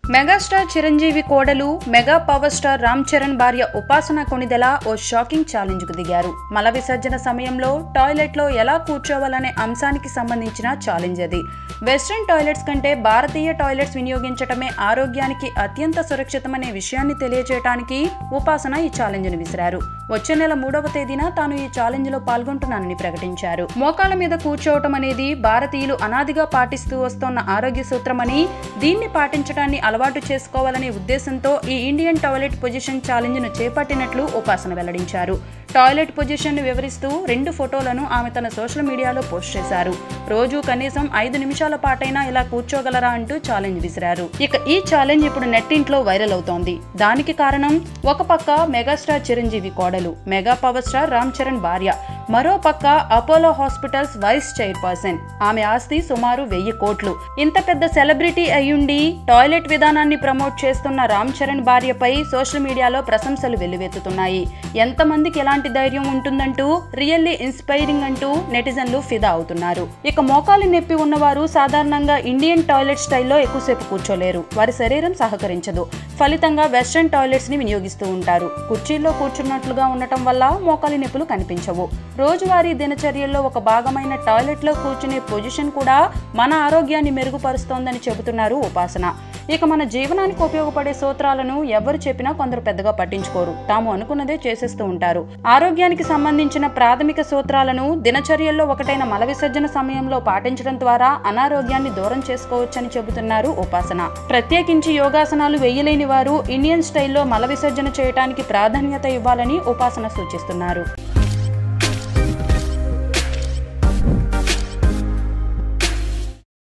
megastar Chiranjeevi కోడలు mega power star Ram Charan భార్య ఉపాసన కొణిదెల ఓ shocking challenge కు దిగారు మల విసర్జన సమయంలో టాయిలెట్ లో ఎలా కూర్చోవాలనే అంశానికి సంబంధించిన ఛాలెంజ్ అది వెస్ట్రన్ టాయిలెట్స్ కంటే భారతీయ టాయిలెట్స్ వినియోగించటమే ఆరోగ్యానికి అత్యంత సురక్షితమనే విషయాన్ని తెలియజేయడానికి ఉపాసన ఈ ఛాలెంజ్ ను విసిరారు వచ్చే నెల మూడవ తేదీన తాను ఈ ఛాలెంజ్ లో పాల్గొంటున్నానని ప్రకటించారు మోకాళ్ళ మీద కూర్చోవటం అనేది భారతీయులు అనాదిగా పాటిస్తూ వస్తోన్న ఆరోగ్య సూత్రమని దీన్ని పాటించడాన్ని అలవాటు చేసుకోవాలనే ఉద్దేశంతో ఈ ఇండియన్ టాయిలెట్ పొజిషన్ ఛాలెంజ్ ను చేపట్టినట్లు ఉపాసన వెల్లడించారు టాయిలెట్ పొజిషన్ ను వివరిస్తూ రెండు ఫోటోలను ఆమె తన సోషల్ మీడియాలో పోస్ట్ చేశారు రోజు కనీసం ఐదు నిమిషాల పాటైనా ఇలా కూర్చోగలరా అంటూ ఛాలెంజ్ విసిరారు ఇక ఈ ఛాలెంజ్ ఇప్పుడు నెట్టింట్లో వైరల్ అవుతోంది దానికి కారణం ఒక పక్క మెగాస్టార్ చిరంజీవి కోడలు mega power star Ram Charan భార్య మరో పక్క అపోలో హాస్పిటల్స్ వైస్ చైర్పర్సన్ ఆమె ఆస్తి సుమారు వెయ్యి కోట్లు ఇంత పెద్ద సెలబ్రిటీ అయ్యుండి టాయిలెట్ విధానాన్ని ప్రమోట్ చేస్తున్న రామ్ చరణ్ భార్యపై సోషల్ మీడియాలో ప్రశంసలు వెల్లువెత్తుతున్నాయి ఎంతమందికి ఎలాంటి ధైర్యం ఉంటుందంటూ రియల్లీ ఇన్స్పైరింగ్ అంటూ నెటిజన్లు ఫిదా అవుతున్నారు ఇక మోకాలు నొప్పి ఉన్నవారు సాధారణంగా ఇండియన్ టాయిలెట్ స్టైల్లో ఎక్కువసేపు కూర్చోలేరు వారి శరీరం సహకరించదు ఫలితంగా వెస్ట్రన్ టాయిలెట్స్ ని వినియోగిస్తూ ఉంటారు కుర్చీల్లో కూర్చున్నట్లుగా ఉండటం వల్ల మోకాలి నొప్పులు కనిపించవు రోజువారీ దినచర్యల్లో ఒక భాగమైన టాయిలెట్లో కూర్చునే పొజిషన్ కూడా మన ఆరోగ్యాన్ని మెరుగుపరుస్తోందని చెబుతున్నారు ఉపాసన ఇక మన జీవనానికి ఉపయోగపడే సూత్రాలను ఎవరు చెప్పినా కొందరు పెద్దగా పట్టించుకోరు తాము అనుకున్నదే చేసేస్తూ ఉంటారు ఆరోగ్యానికి సంబంధించిన ప్రాథమిక సూత్రాలను దినచర్యల్లో ఒకటైన మల విసర్జన సమయంలో పాటించడం ద్వారా అనారోగ్యాన్ని దూరం చేసుకోవచ్చని చెబుతున్నారు ఉపాసన ప్రత్యేకించి యోగాసనాలు వేయలేని వారు ఇండియన్ స్టైల్లో మల విసర్జన చేయడానికి ప్రాధాన్యత ఇవ్వాలని ఉపాసన సూచిస్తున్నారు